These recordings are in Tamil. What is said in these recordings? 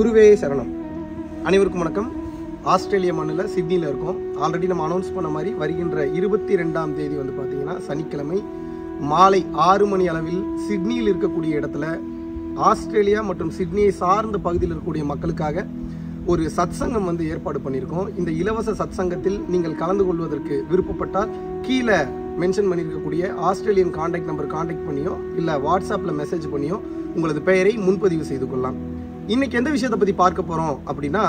குருவே சரணம் அனைவருக்கும் வணக்கம் ஆஸ்திரேலிய மண்ணில் சிட்னியில் இருக்கோம் ஆல்ரெடி நம்ம அனௌன்ஸ் பண்ண மாதிரி வருகின்ற இருபத்தி ரெண்டாம் தேதி வந்து பார்த்தீங்கன்னா சனிக்கிழமை மாலை ஆறு மணி அளவில் சிட்னியில் இருக்கக்கூடிய இடத்துல ஆஸ்திரேலியா மற்றும் சிட்னியை சார்ந்த பகுதியில் இருக்கக்கூடிய மக்களுக்காக ஒரு சத்சங்கம் வந்து ஏற்பாடு பண்ணியிருக்கோம் இந்த இலவச சத்சங்கத்தில் நீங்கள் கலந்து கொள்வதற்கு விருப்பப்பட்டால் கீழே மென்ஷன் பண்ணியிருக்கக்கூடிய ஆஸ்திரேலியன் காண்டாக்ட் நம்பர் காண்டாக்ட் பண்ணியோ இல்லை வாட்ஸ்அப்பில் மெசேஜ் பண்ணியோ உங்களது பெயரை முன்பதிவு செய்து கொள்ளலாம் இன்னைக்கு எந்த விஷயத்தை பற்றி பார்க்க போகிறோம் அப்படின்னா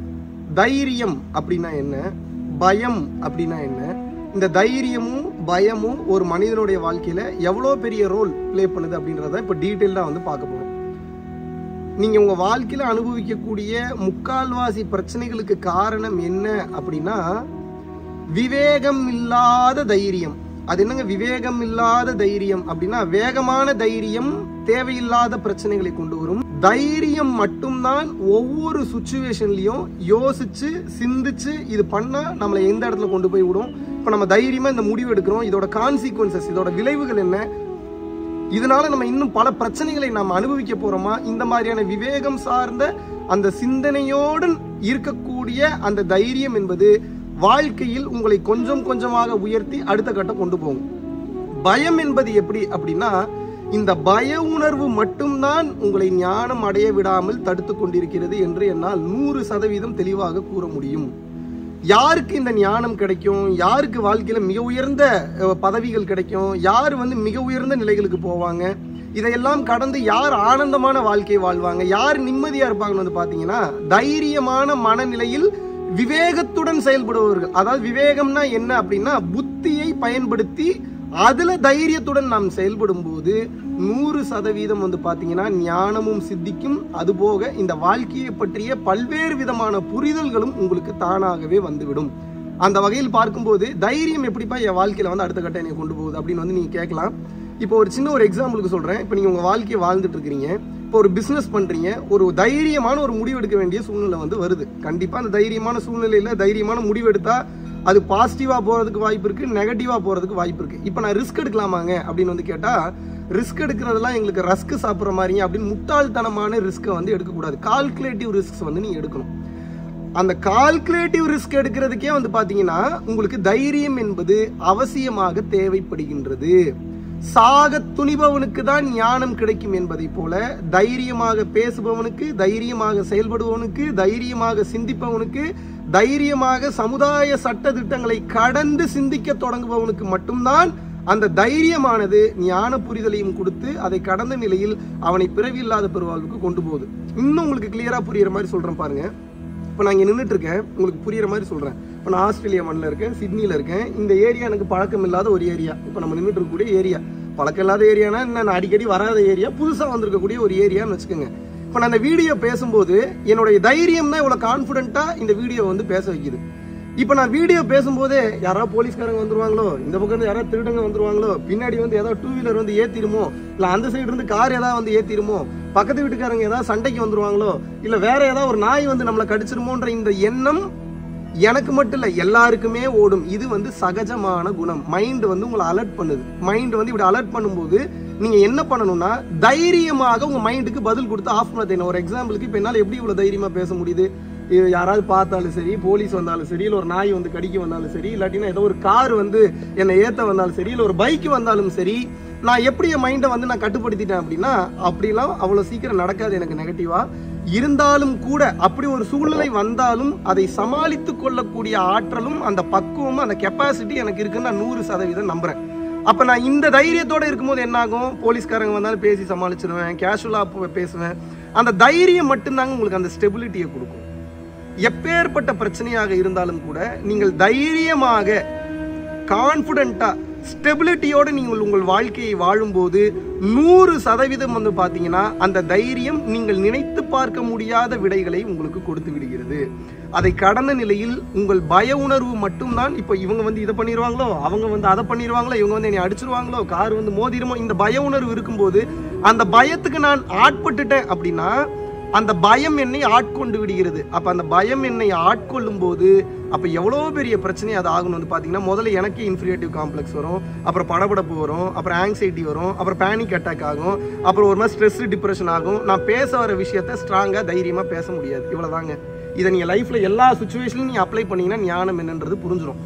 தைரியம் அப்படின்னா என்ன பயம் அப்படின்னா என்ன இந்த தைரியமும் பயமும் ஒரு மனிதனுடைய வாழ்க்கையில எவ்வளோ பெரிய ரோல் ப்ளே பண்ணுது அப்படின்றத இப்போ டீட்டெயிலாக வந்து பார்க்க போகிறோம் நீங்கள் உங்கள் வாழ்க்கையில் அனுபவிக்கக்கூடிய முக்கால்வாசி பிரச்சனைகளுக்கு காரணம் என்ன அப்படின்னா விவேகம் இல்லாத தைரியம் அது என்னங்க விவேகம் இல்லாத தைரியம் அப்படின்னா வேகமான தைரியம் தேவையில்லாத பிரச்சனைகளை கொண்டு வரும் தைரியம் மட்டும்தான் ஒவ்வொரு சுச்சுவேஷன்லயும் யோசிச்சு சிந்திச்சு இது பண்ணா நம்மளை எந்த இடத்துல கொண்டு போய் விடும் இப்போ நம்ம தைரியமா இந்த முடிவு எடுக்கிறோம் இதோட கான்சிக்வன்சஸ் இதோட விளைவுகள் என்ன இதனால நம்ம இன்னும் பல பிரச்சனைகளை நாம் அனுபவிக்க போறோமா இந்த மாதிரியான விவேகம் சார்ந்த அந்த சிந்தனையோடு இருக்கக்கூடிய அந்த தைரியம் என்பது வாழ்க்கையில் உங்களை கொஞ்சம் கொஞ்சமாக உயர்த்தி அடுத்த கட்டம் கொண்டு போகும் பயம் என்பது எப்படி அப்படின்னா இந்த பய உணர்வு மட்டும்தான் உங்களை ஞானம் அடைய விடாமல் தடுத்து கொண்டிருக்கிறது என்று என்னால் நூறு சதவீதம் தெளிவாக கூற முடியும் யாருக்கு இந்த ஞானம் கிடைக்கும் யாருக்கு வாழ்க்கையில மிக உயர்ந்த அஹ், பதவிகள் கிடைக்கும் யார் வந்து மிக உயர்ந்த நிலைகளுக்கு போவாங்க இதையெல்லாம் கடந்து யார் ஆனந்தமான வாழ்க்கை வாழ்வாங்க யார் நிம்மதியா இருப்பாங்கன்னு வந்து பாத்தீங்கன்னா தைரியமான மனநிலையில் விவேகத்துடன் செயல்படுபவர்கள் அதாவது விவேகம்னா என்ன அப்படின்னா புத்தியை பயன்படுத்தி அதுல தைரியத்துடன் நாம் செயல்படும் போது நூறு சதவீதம் வந்து பாத்தீங்கன்னா ஞானமும் சித்திக்கும் அதுபோக இந்த வாழ்க்கையை பற்றிய பல்வேறு விதமான புரிதல்களும் உங்களுக்கு தானாகவே வந்துவிடும் அந்த வகையில் பார்க்கும்போது தைரியம் எப்படிப்பா என் வாழ்க்கையில வந்து அடுத்த கட்டம் என்னை கொண்டு போகுது அப்படின்னு வந்து நீங்க கேட்கலாம் இப்போ ஒரு சின்ன ஒரு எக்ஸாம்பிளுக்கு சொல்றேன் இப்போ நீங்க உங்க வாழ்க்கையை வாழ்ந்துட்டு இருக்கிறீங்க இப்போ ஒரு பிசினஸ் பண்றீங்க ஒரு தைரியமான ஒரு முடிவு எடுக்க வேண்டிய சூழ்நிலை வந்து வருது கண்டிப்பா அந்த தைரியமான சூழ்நிலையில தைரியமான முடிவு எடுத்தா அது பாசிட்டிவா போறதுக்கு வாய்ப்பு இருக்கு நெகட்டிவா போறதுக்கு வாய்ப்பு இருக்கு இப்போ நான் ரிஸ்க் எடுக்கலாமாங்க அப்படின்னு வந்து கேட்டா ரிஸ்க் எடுக்கிறதெல்லாம் எங்களுக்கு ரஸ்க் சாப்பிட்ற மாதிரிங்க அப்படின்னு முட்டாள்தனமான ரிஸ்க்கை வந்து எடுக்கக்கூடாது கால்குலேட்டிவ் ரிஸ்க்ஸ் வந்து நீங்க எடுக்கணும் அந்த கால்குலேட்டிவ் ரிஸ்க் எடுக்கிறதுக்கே வந்து பாத்தீங்கன்னா உங்களுக்கு தைரியம் என்பது அவசியமாக தேவைப்படுகின்றது சாக துணிபவனுக்கு தான் ஞானம் கிடைக்கும் என்பதை போல தைரியமாக பேசுபவனுக்கு தைரியமாக செயல்படுபவனுக்கு தைரியமாக சிந்திப்பவனுக்கு தைரியமாக சமுதாய சட்ட திட்டங்களை கடந்து சிந்திக்க தொடங்குபவனுக்கு மட்டும்தான் அந்த தைரியமானது ஞான புரிதலையும் கொடுத்து அதை கடந்த நிலையில் அவனை பிறவி இல்லாத பெருவாழ்வுக்கு கொண்டு போகுது இன்னும் உங்களுக்கு கிளியரா புரியுற மாதிரி சொல்றேன் பாருங்க இப்போ நான் இங்கே நின்றுட்டு இருக்கேன் உங்களுக்கு புரியுற மாதிரி சொல்கிறேன் இப்போ நான் ஆஸ்திரேலியா மண்ணில் இருக்கேன் சிட்னியில் இருக்கேன் இந்த ஏரியா எனக்கு பழக்கம் இல்லாத ஒரு ஏரியா இப்போ நம்ம நின்றுட்டு இருக்கக்கூடிய ஏரியா பழக்கம் இல்லாத ஏரியானா என்ன நான் அடிக்கடி வராத ஏரியா புதுசாக வந்திருக்கக்கூடிய ஒரு ஏரியான்னு வச்சுக்கோங்க இப்போ நான் அந்த வீடியோ பேசும்போது என்னுடைய தைரியம் தான் இவ்வளோ கான்ஃபிடென்ட்டாக இந்த வீடியோ வந்து பேச வைக்குது இப்போ நான் வீடியோ பேசும்போதே யாராவது போலீஸ்காரங்க வந்துருவாங்களோ இந்த பக்கம் இருந்து யாராவது திருடங்க வந்துருவாங்களோ பின்னாடி வந்து ஏதாவது டூ வீலர் வந்து ஏத்திருமோ இல்ல அந்த சைடு இருந்து கார் ஏதாவது வந்து ஏத்திருமோ பக்கத்து வீட்டுக்காரங்க ஏதாவது சண்டைக்கு வந்துருவாங்களோ இல்ல வேற ஏதாவது ஒரு நாய் வந்து நம்மளை கடிச்சிருமோன்ற இந்த எண்ணம் எனக்கு மட்டும் இல்ல எல்லாருக்குமே ஓடும் இது வந்து சகஜமான குணம் மைண்ட் வந்து உங்களை அலர்ட் பண்ணுது மைண்ட் வந்து இப்படி அலர்ட் பண்ணும்போது நீங்க என்ன பண்ணணும்னா தைரியமாக உங்க மைண்டுக்கு பதில் கொடுத்து ஆஃப் பண்ண தெரியும் ஒரு எக்ஸாம்பிளுக்கு இப்ப என்னால எப்படி இவ்வளவு தைரியமா பேச முடியுது இது யாராவது பார்த்தாலும் சரி போலீஸ் வந்தாலும் சரி இல்லை ஒரு நாய் வந்து கடிக்க வந்தாலும் சரி இல்லாட்டினா ஏதோ ஒரு கார் வந்து என்னை ஏத்த வந்தாலும் சரி இல்லை ஒரு பைக் வந்தாலும் சரி நான் எப்படி என் மைண்டை வந்து நான் கட்டுப்படுத்திட்டேன் அப்படின்னா அப்படிலாம் அவ்வளோ சீக்கிரம் நடக்காது எனக்கு நெகட்டிவா இருந்தாலும் கூட அப்படி ஒரு சூழ்நிலை வந்தாலும் அதை சமாளித்து கொள்ளக்கூடிய ஆற்றலும் அந்த பக்குவமும் அந்த கெப்பாசிட்டி எனக்கு இருக்குன்னு நான் நூறு சதவீதம் நம்புறேன் அப்ப நான் இந்த தைரியத்தோட இருக்கும்போது என்ன ஆகும் போலீஸ்காரங்க வந்தாலும் பேசி சமாளிச்சிருவேன் கேஷுவலா பேசுவேன் அந்த தைரியம் மட்டும்தாங்க உங்களுக்கு அந்த ஸ்டெபிலிட்டியை கொடுக்கும் எப்பேற்பட்ட பிரச்சனையாக இருந்தாலும் கூட நீங்கள் தைரியமாக கான்ஃபிடென்ட்டா ஸ்டெபிலிட்டியோட நீங்கள் உங்கள் வாழ்க்கையை வாழும்போது நூறு சதவீதம் வந்து பார்த்தீங்கன்னா அந்த தைரியம் நீங்கள் நினைத்து பார்க்க முடியாத விடைகளை உங்களுக்கு கொடுத்து விடுகிறது அதை கடந்த நிலையில் உங்கள் பய உணர்வு மட்டும்தான் இப்போ இவங்க வந்து இதை பண்ணிடுவாங்களோ அவங்க வந்து அதை பண்ணிடுவாங்களோ இவங்க வந்து என்னை அடிச்சிருவாங்களோ கார் வந்து மோதிருமோ இந்த பய உணர்வு இருக்கும்போது அந்த பயத்துக்கு நான் ஆட்பட்டுட்டேன் அப்படின்னா அந்த பயம் என்னை ஆட்கொண்டு விடுகிறது அப்ப அந்த பயம் என்னை ஆட்கொள்ளும் போது அப்ப எவ்வளோ பெரிய பிரச்சனை அது ஆகணும் வந்து பாத்தீங்கன்னா முதல்ல எனக்கே இன்ஃபீரியாட்டிவ் காம்ப்ளெக்ஸ் வரும் அப்புறம் படபடப்பு வரும் அப்புறம் ஆங்ஸைட்டி வரும் அப்புறம் பேனிக் அட்டாக் ஆகும் அப்புறம் ஒரு மாதிரி ஸ்ட்ரெஸ் டிப்ரெஷன் ஆகும் நான் பேச வர விஷயத்த ஸ்ட்ராங்கா தைரியமா பேச முடியாது இவ்வளவுதாங்க இதை நீங்க லைஃப்ல எல்லா சுச்சுவேஷன்லையும் நீங்க அப்ளை பண்ணீங்கன்னா ஞானம் என்னன்றது புரிஞ்சிடும்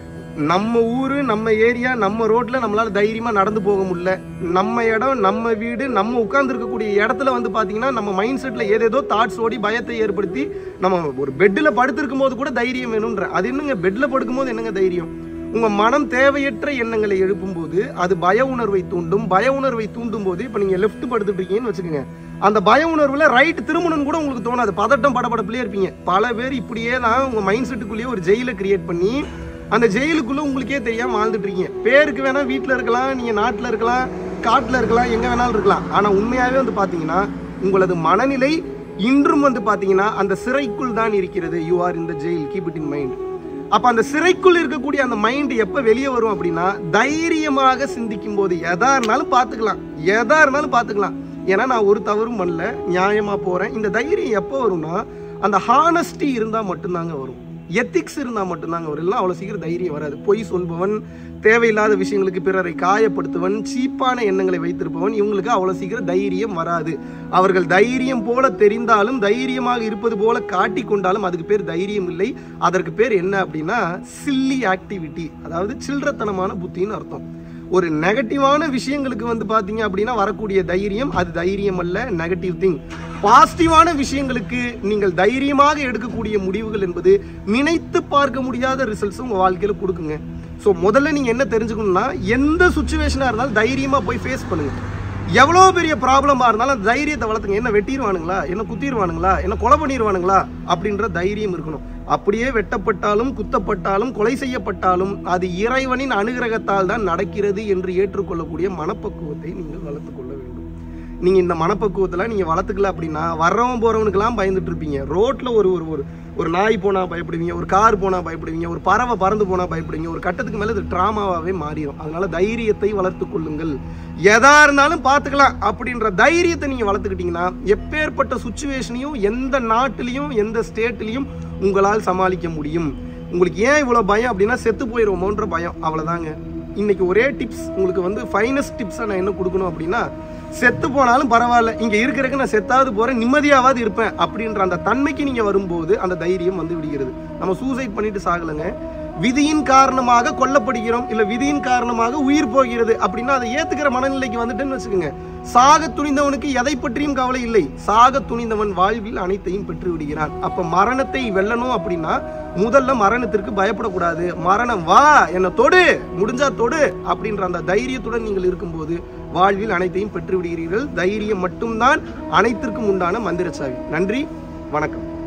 நம்ம ஊரு நம்ம ஏரியா நம்ம ரோட்ல நம்மளால தைரியமா நடந்து போக முடியல நம்ம இடம் நம்ம வீடு நம்ம உட்கார்ந்து இருக்கக்கூடிய இடத்துல வந்து பாத்தீங்கன்னா நம்ம மைண்ட் செட்ல ஏதேதோ தாட்ஸ் ஓடி பயத்தை ஏற்படுத்தி நம்ம ஒரு பெட்டில் படுத்திருக்கும் போது கூட தைரியம் வேணும்ன்ற அது என்னங்க பெட்ல படுக்கும் போது என்னங்க தைரியம் உங்க மனம் தேவையற்ற எண்ணங்களை எழுப்பும்போது அது பய உணர்வை தூண்டும் பய உணர்வை தூண்டும் போது இப்ப நீங்க லெஃப்ட் படுத்துட்டு இருக்கீங்கன்னு வச்சுக்கோங்க அந்த பய உணர்வுல ரைட் திரும்பணும்னு கூட உங்களுக்கு தோணாது பதட்டம் படபடப்புலயே இருப்பீங்க பல பேர் இப்படியே தான் உங்க மைண்ட் செட்டுக்குள்ளேயே ஒரு ஜெயில கிரியேட் பண்ணி அந்த ஜெயிலுக்குள்ள உங்களுக்கே தெரியாம வாழ்ந்துட்டு இருக்கீங்க பேருக்கு வேணா வீட்டில் இருக்கலாம் நீங்க நாட்டில் இருக்கலாம் காட்டில் இருக்கலாம் எங்க வேணாலும் இருக்கலாம் ஆனா உண்மையாவே வந்து பாத்தீங்கன்னா உங்களது மனநிலை இன்றும் வந்து பாத்தீங்கன்னா அந்த சிறைக்குள் தான் இருக்கிறது யூ ஆர் இந்த jail keep it in mind அப்ப அந்த சிறைக்குள் இருக்கக்கூடிய அந்த மைண்ட் எப்ப வெளியே வரும் அப்படின்னா தைரியமாக சிந்திக்கும் போது எதா இருந்தாலும் பார்த்துக்கலாம் எதா இருந்தாலும் பார்த்துக்கலாம் ஏன்னா நான் ஒரு தவறும் பண்ணல நியாயமா போறேன் இந்த தைரியம் எப்போ வரும்னா அந்த ஹானஸ்டி இருந்தா மட்டும்தாங்க வரும் எத்திக்ஸ் இருந்தா மட்டும்தாங்க வரும் இல்லைன்னா அவ்வளவு சீக்கிரம் தைரியம் வராது பொய் சொல்பவன் தேவையில்லாத விஷயங்களுக்கு பிறரை காயப்படுத்துவன் சீப்பான எண்ணங்களை வைத்திருப்பவன் இவங்களுக்கு அவ்வளவு சீக்கிரம் தைரியம் வராது அவர்கள் தைரியம் போல தெரிந்தாலும் தைரியமாக இருப்பது போல காட்டிக் கொண்டாலும் அதுக்கு பேர் தைரியம் இல்லை அதற்கு பேர் என்ன அப்படின்னா சில்லி ஆக்டிவிட்டி அதாவது சில்லறத்தனமான புத்தின்னு அர்த்தம் ஒரு நெகட்டிவான விஷயங்களுக்கு வந்து பாத்தீங்க அப்படின்னா வரக்கூடிய தைரியம் அது தைரியம் அல்ல நெகட்டிவ் திங் பாசிட்டிவான விஷயங்களுக்கு நீங்கள் தைரியமாக எடுக்கக்கூடிய முடிவுகள் என்பது நினைத்து பார்க்க முடியாத ரிசல்ட்ஸ் உங்க வாழ்க்கையில கொடுக்குங்க ஸோ முதல்ல நீங்க என்ன தெரிஞ்சுக்கணும்னா எந்த சுச்சுவேஷனா இருந்தாலும் தைரியமா போய் ஃபேஸ் பண்ணுங்க எவ்வளோ பெரிய ப்ராப்ளமா இருந்தாலும் அந்த தைரியத்தை வளர்த்துங்க என்ன வெட்டிடுவானுங்களா என்ன குத்திடுவானுங்களா என்ன கொலை பண்ணிடுவானுங்களா அப்படின்ற தைரியம் இருக்கணும் அப்படியே வெட்டப்பட்டாலும் குத்தப்பட்டாலும் கொலை செய்யப்பட்டாலும் அது இறைவனின் அனுகிரகத்தால் தான் நடக்கிறது என்று ஏற்றுக்கொள்ளக்கூடிய மனப்பக்குவத்தை நீங்கள் வளர்த்துக் கொள்ள வேண்டும் நீங்க இந்த மனப்பக்குவத்தில் நீங்க வளர்த்துக்கல அப்படின்னா வர்றவன் போறவனுக்கெல்லாம் பயந்துட்டு இருப்பீங்க ரோட்ல ஒரு ஒரு ஒரு ஒரு நாய் போனா பயப்படுவீங்க ஒரு கார் போனா பயப்படுவீங்க ஒரு பறவை பறந்து போனா பயப்படுவீங்க ஒரு கட்டத்துக்கு மேல இது டிராமாவாவே மாறிடும் அதனால தைரியத்தை வளர்த்துக் கொள்ளுங்கள் எதா இருந்தாலும் பார்த்துக்கலாம் அப்படின்ற தைரியத்தை நீங்க வளர்த்துக்கிட்டீங்கன்னா எப்பேற்பட்ட சுச்சுவேஷனையும் எந்த நாட்டிலையும் எந்த ஸ்டேட்லையும் உங்களால் சமாளிக்க முடியும் உங்களுக்கு ஏன் இவ்வளவு பயம் அப்படின்னா செத்து போயிடுவோமோன்ற பயம் அவ்வளவுதாங்க இன்னைக்கு ஒரே டிப்ஸ் உங்களுக்கு வந்து ஃபைனஸ்ட் டிப்ஸை நான் என்ன கொடுக்கணும் அப்படின்னா செத்து போனாலும் பரவாயில்ல இங்க இருக்கிறதுக்கு நான் செத்தாவது போறேன் நிம்மதியாவது இருப்பேன் அப்படின்ற அந்த தன்மைக்கு நீங்க வரும்போது அந்த தைரியம் வந்து விடுகிறது நம்ம சூசைட் பண்ணிட்டு சாகலைங்க விதியின் காரணமாக கொல்லப்படுகிறோம் இல்ல விதியின் காரணமாக உயிர் போகிறது அப்படின்னா அதை ஏத்துக்கிற மனநிலைக்கு வந்துட்டேன்னு வச்சுக்கோங்க சாக துணிந்தவனுக்கு எதை பற்றியும் கவலை இல்லை சாக துணிந்தவன் வாழ்வில் அனைத்தையும் பெற்று விடுகிறான் அப்ப மரணத்தை வெல்லணும் அப்படின்னா முதல்ல மரணத்திற்கு பயப்படக்கூடாது மரணம் வா என்ன தொடு முடிஞ்சா தொடு அப்படின்ற அந்த தைரியத்துடன் நீங்கள் இருக்கும்போது வாழ்வில் அனைத்தையும் பெற்று விடுகிறீர்கள் தைரியம் மட்டும்தான் அனைத்திற்கும் உண்டான மந்திரச்சாவி நன்றி வணக்கம்